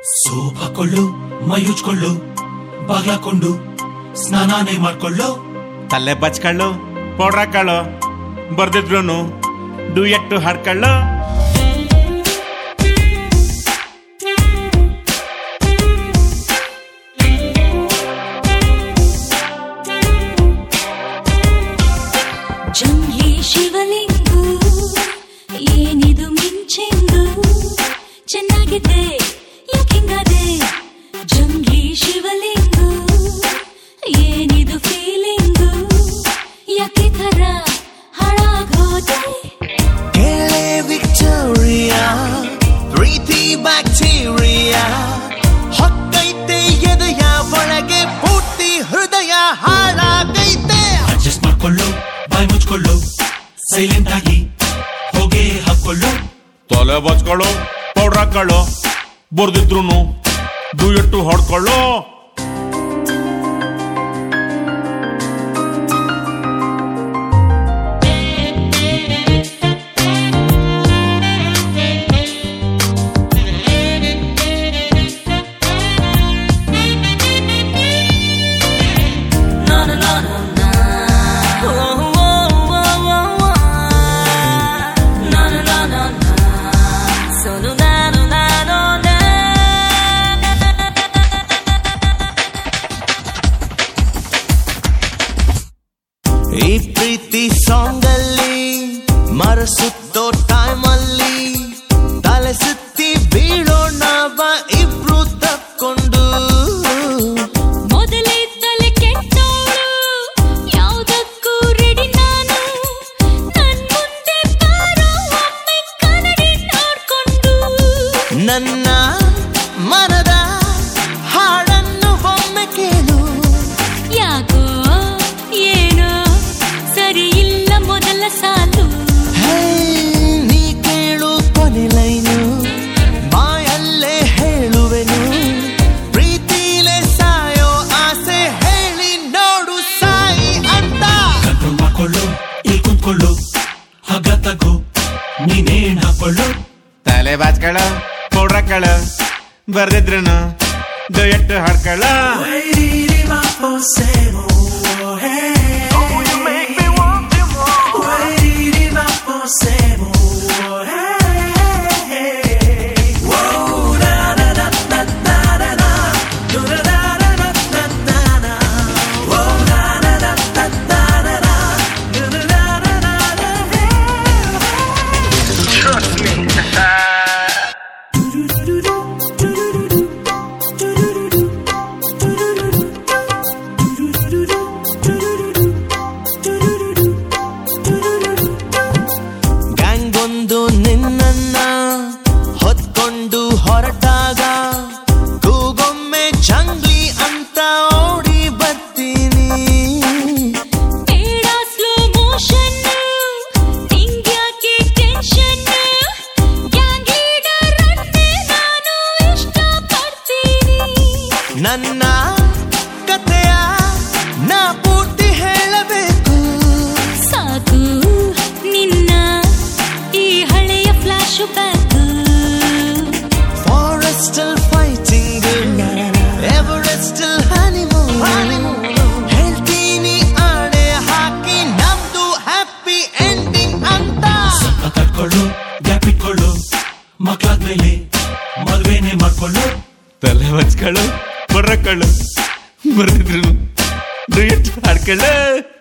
Soap ಹಾಕೊಳ್ಳು ಮೈ ಉಜ್ಕೊಳ್ಳು ಬಾಗ್ಲಾಕೊಂಡು ಸ್ನಾನಾನೇ ಮಾಡ್ಕೊಳ್ಳು ತಲೆ ಬಚ್ಕೊಳ್ಳು powder ಹಾಕೊಳ್ಳು ಬರ್ದಿದ್ರು do ಎಟ್ಟು ಹಾಡ್ಕೊಳ್ಳು ಜಂಘೆ ಶಿವಲಿಂಗು ಏನಿದು ಮಿಂಚೆಂದು ಚೆನ್ನಾಗಿದೆ ಯಾಕಿಂಗದೆ ಜಂಘೆ ಶಿವಲಿಂಗು ಏನಿದು ಫೀಲಿಂಗು ಯಾಕೆ ಥರ ಹಾಳಾಗೋದೆ ಕೇಳೆ ವಿಕ್ಟೋರಿಯಾ ಪ್ರೀತಿ ಬ್ಯಾಕ್ಟೀರಿಯಾ ಹೊಕ್ಕೈತೆ ಎದೆಯ ಒಳಗೆ ಪೂರ್ತಿ ಹೃದಯ ಹಾಳಾಗೈತೆ ಅಡ್ಜಸ್ಟ್ ಮಾಡ್ಕೊಳ್ಳು ಬಾಯ್ ಮುಚ್ಕೊಳ್ಳು ಸೈಲೆಂಟ್ ಆಗಿ ಹೋಗೇ ಹಾಕೊಳ್ಳು ತಲೆ ಬಚ್ಕೊಳ್ಳು ಪೌಡ್ರ್ ಹಾಕೊಳ್ಳು ಬರ್ದಿದ್ರು ಡು ಎಟ್ಟು ಹೊಡ್ಕೊಳ್ಳು No, no, no, no, no. Oh, oh, oh, oh, oh. No, no, no, no, no. Solo na, no, na, no, na. ಈ ಪ್ರೀತಿ ಸಾಂಗ್ ಅಲ್ಲಿ ಮರಸುತ್ತೋ ಟೈಮ್ ಅಲ್ಲಿ ತಲೆ ಸುತ್ತಿ ಬೀಳೋಣ ಬಾ ಇಬ್ರು ತಕ್ಕೊಂಡು ಮೊದಲಿದ್ದಲೆ ಕೆಟ್ಟೋಳು ಯಾವುದಕ್ಕೂ ರೆಡಿ ನಾನು ನನ್ ಮುಂದೆ ಬಾರೋ ಒಮ್ಮೆ ಕನ್ನಡಿ ನೋಡ್ಕೊಂಡು ನನ್ನ ಮನದ ಹಾಡನ್ನು ಒಮ್ಮೆ ಕೇಳು ಯಾಕೋ ಏನೋ ಸರಿ ಇಲ್ಲ ಮೊದಲ ಸಾಲು ಹೇ, ನೀ ಕೇಳು ಕೊನೆ ಲೈನು ಬಾಯಲ್ಲೇ ಹೇಳುವೆನು ಪ್ರೀತಿಲೇ ಸಾಯೋ ಆಸೆ ಹೇಳಿ ನೋಡು ಸಾಯಿ ಅಂತ ಕಂಟ್ರೋಲ್ ಮಾಡ್ಕೊಳ್ಳು ಇಲ್ಲಿ ಕುಂತ್ಕೊಳ್ಳು ಹಗ್ಗ ತಗೋ ನೀನೇನ್ ಹಾಕೊಳ್ಳು ತಲೆ ಬಾಚ್ಕೊಳ್ಳು ಪೌಡ್ರ್ ಹಾಕೊಳ್ಳು ಬರ್ದಿದ್ರು ಡು ಎಟ್ಟು ಹಾಡ್ಕೊಳ್ಳು ಗ್ಯಾಂಗ್ ಒಂದು ನಿನ್ನನ್ನ ಹೊತ್ಕೊಂಡು ಹೊರಟಾಗ ಕೂಗೊಮ್ಮೆ ಜಂಗ್ಲಿ ಅಂತ ಓಡಿ ಬರ್ತೀನಿ ಬೇಡ ಸ್ಲೋ ಮೋಷನ್ ನಿಂಗ್ಯಾಕೆ ಟೆನ್ಷನ್ ಗ್ಯಾಂಗ್ ಲೀಡರ್ ಅನ್ನೇ ನಾನು ಇಷ್ಟಪಡ್ತೀನಿ ನನ್ನ ಕಥೆಯ ನಾ ಪೂರ್ತಿ ಹೇಳಬೇಕು ಸಾಕು ನಿನ್ನ ಈ ಹಳೆಯ ಫ್ಲಾಶ್ ಬ್ಯಾಕ್ ಫಾರೆಸ್ಟಲ್ ಫೈಟಿಂಗ್ ಎವರೆಸ್ಟಲ್ ಹನಿಮೂನ್ ಹೇಳ್ತೀನಿ ಆಣೆ ಹಾಕಿ ನಮ್ದು ಹ್ಯಾಪಿ ಎಂಡಿಂಗ್ ಅಂತ ತಡ್ಕೊಳ್ಳು ಗ್ಯಾಪ್ ಇಟ್ಕೊಳ್ಳು ಮಕ್ಳಾದ್ಮೇಲೆ ಮದ್ವೆನೇ ಮಾಡ್ಕೊಳ್ಳು ತಲೆ ಬಚ್ಕೊಳ್ಳು ಪೌಡ್ರ್ ಹಾಕೊಳ್ಳು ಬರ್ದಿದ್ರು ಡು ಎಟ್ಟು ಹಾಡ್ಕೊಳ್ಳು